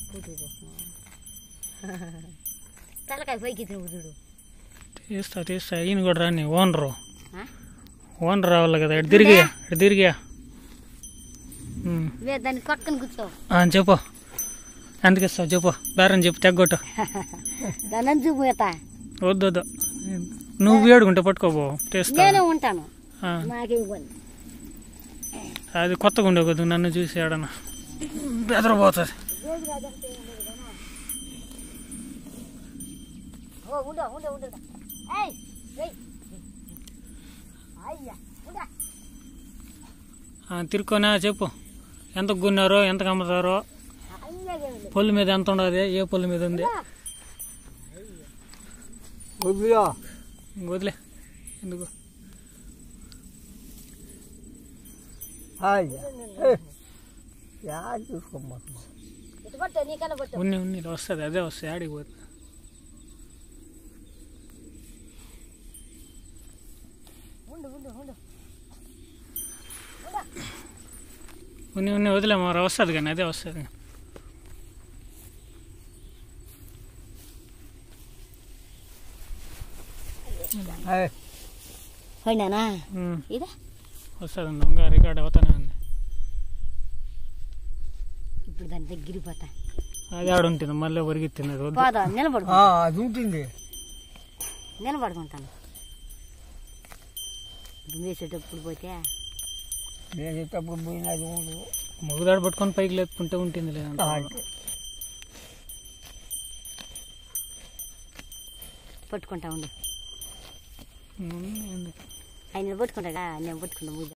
కూతురు చేస్తున్నావా తలకాయ పైకి ఎత్తిన చూడు తీస్తా తీస్తా ఈయన కూడా రాని ఓనరు ఆ? ఓనర్ రావాలి కదా ఇటు తిరిగి ఇటు తిరిగా ఉమ్. వే దాన్ని కొట్టుకొని కూర్చో ఆ, చెప్పు ఎంతకి ఇస్తావు చెప్పు బేరం చెప్పు తెగ్గొట్టు దాన్ని అంచు పోతా వద్దు వద్దు నువ్వు వేడుకుంటే పట్టుకోబో తీస్తా నేనే ఉంటాను ఆ, నాకేం ఇబ్బంది అది కొత్తగా ఉండే కొద్ది నన్ను చూసి ఏడన్నా బెదరపోతుంది ఓ ఉండు ఉండు ఉండు ఏయ్ ఏయ్ అయ్యా ఉండు తిరుక్కొనా చెప్పు ఎంత గున్నారో ఎంత అమ్ముతారో అయ్యా పొల్లు మీద ఎంత ఉండదు ఏ పొల్లు మీద ఉంది వదిలియా వదిలే ఎందుకు అయ్యా యా చూసుకోమ్మా ఇటు పట్టు నీకన్నా పట్టు ఉన్ని ఉన్ని వస్తుంది అదే వస్తుంది ఆడికి పోతుంది ఉండు ఉండు ఉండు ఉన్ని ఉన్ని వదిలే మరి వస్తుంది కానీ అదే వస్తుంది పోయినానా ఉమ్, ఇదా వస్తుంది దొంగ రికార్డ్ అవుతానే ఉంది ఇప్పుడు దాని దగ్గరికి పోతా అది ఆడ ఉంటుంది మళ్ళీ ఒరిగిత్తింది అది వద్దు పోదా నిలబడు అది ఉంటుంది నిలబడుకుంటాను ఇప్పుడు వేసేటప్పుడు పోతే వేసేటప్పుడు పోయినది ఉండదు మగుదాడు పట్టుకొని పైకి లేపుకుంటే ఉంటుంది లేదంటే అంటే పట్టుకుంటా ఉండు ఉమ్, ఎందుకు? ఆయన పట్టుకుంటా నేను పట్టుకుంటా